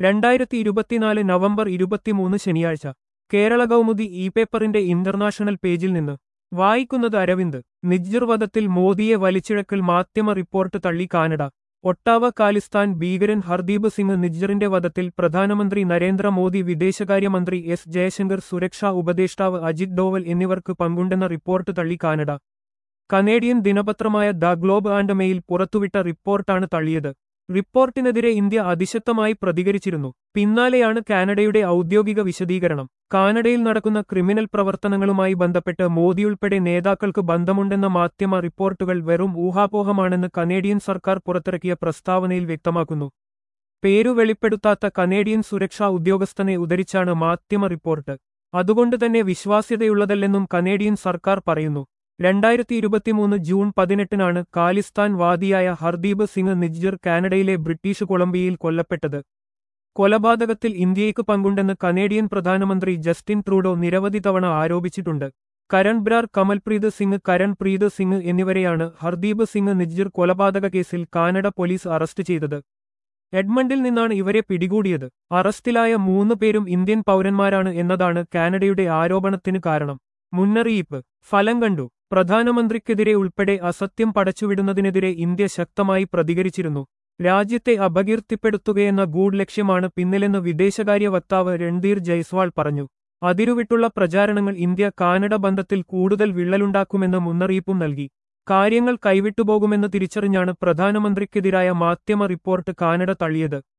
രണ്ടായിരത്തി ഇരുപത്തിനാല് നവംബർ ഇരുപത്തിമൂന്ന് ശനിയാഴ്ച കേരള കൗമുദി ഇ പേപ്പറിന്റെ ഇന്റർനാഷണൽ പേജിൽ നിന്ന് വായിക്കുന്നത് അരവിന്ദ് നിജ്ജർ വധത്തിൽ മോദിയെ വലിച്ചിഴക്കൽ മാധ്യമ റിപ്പോർട്ട് തള്ളി കാനഡ ഒട്ടാവ കാലിസ്ഥാൻ ഭീകരൻ ഹർദീപ് സിംഗ് നിജ്ജറിന്റെ വധത്തിൽ പ്രധാനമന്ത്രി നരേന്ദ്രമോദി വിദേശകാര്യമന്ത്രി എസ് ജയശങ്കർ സുരക്ഷാ ഉപദേഷ്ടാവ് അജിത് ഡോവൽ എന്നിവർക്ക് പങ്കുണ്ടെന്ന റിപ്പോർട്ട് തള്ളി കാനഡ കനേഡിയൻ ദിനപത്രമായ ദ ഗ്ലോബ് ആൻഡ് മെയിൽ പുറത്തുവിട്ട റിപ്പോർട്ടാണ് തള്ളിയത് റിപ്പോർട്ടിനെതിരെ ഇന്ത്യ അതിശക്തമായി പ്രതികരിച്ചിരുന്നു പിന്നാലെയാണ് കാനഡയുടെ ഔദ്യോഗിക വിശദീകരണം കാനഡയിൽ നടക്കുന്ന ക്രിമിനൽ പ്രവർത്തനങ്ങളുമായി ബന്ധപ്പെട്ട് മോദിയുൾപ്പെടെ നേതാക്കൾക്ക് ബന്ധമുണ്ടെന്ന മാധ്യമ റിപ്പോർട്ടുകൾ വെറും ഊഹാപോഹമാണെന്ന് കനേഡിയൻ സർക്കാർ പുറത്തിറക്കിയ പ്രസ്താവനയിൽ വ്യക്തമാക്കുന്നു പേരു വെളിപ്പെടുത്താത്ത കനേഡിയൻ സുരക്ഷാ ഉദ്യോഗസ്ഥനെ ഉദ്ധരിച്ചാണ് മാധ്യമ റിപ്പോർട്ട് അതുകൊണ്ട് തന്നെ വിശ്വാസ്യതയുള്ളതല്ലെന്നും കനേഡിയൻ സർക്കാർ പറയുന്നു രണ്ടായിരത്തി ഇരുപത്തിമൂന്ന് ജൂൺ പതിനെട്ടിനാണ് കാലിസ്ഥാൻ വാദിയായ ഹർദീപ് സിംഗ് നിജ്ജർ കാനഡയിലെ ബ്രിട്ടീഷ് കൊളംബിയയിൽ കൊല്ലപ്പെട്ടത് കൊലപാതകത്തിൽ ഇന്ത്യയ്ക്ക് പങ്കുണ്ടെന്ന് കനേഡിയൻ പ്രധാനമന്ത്രി ജസ്റ്റിൻ ട്രൂഡോ നിരവധി തവണ ആരോപിച്ചിട്ടുണ്ട് കരൺ ബ്രാർ കമൽപ്രീത് സിംഗ് കരൺ പ്രീത് സിംഗ് എന്നിവരെയാണ് ഹർദീപ് സിംഗ് നിജ്ജർ കൊലപാതക കേസിൽ കാനഡ പോലീസ് അറസ്റ്റ് ചെയ്തത് എഡ്മണ്ടിൽ നിന്നാണ് ഇവരെ പിടികൂടിയത് അറസ്റ്റിലായ മൂന്ന് പേരും ഇന്ത്യൻ പൗരന്മാരാണ് എന്നതാണ് കാനഡയുടെ ആരോപണത്തിന് കാരണം മുന്നറിയിപ്പ് ഫലം കണ്ടു പ്രധാനമന്ത്രിക്കെതിരെ ഉൾപ്പെടെ അസത്യം പടച്ചുവിടുന്നതിനെതിരെ ഇന്ത്യ ശക്തമായി പ്രതികരിച്ചിരുന്നു രാജ്യത്തെ അപകീർത്തിപ്പെടുത്തുകയെന്ന ഗൂഢ ലക്ഷ്യമാണ് പിന്നിലെന്ന് വിദേശകാര്യ വക്താവ് രൺധീർ ജയ്സ്വാൾ പറഞ്ഞു അതിരുവിട്ടുള്ള പ്രചാരണങ്ങൾ ഇന്ത്യ കാനഡ ബന്ധത്തിൽ കൂടുതൽ വിള്ളലുണ്ടാക്കുമെന്ന് മുന്നറിയിപ്പും നൽകി കാര്യങ്ങൾ കൈവിട്ടുപോകുമെന്ന് തിരിച്ചറിഞ്ഞാണ് പ്രധാനമന്ത്രിക്കെതിരായ മാധ്യമ റിപ്പോർട്ട് കാനഡ തള്ളിയത്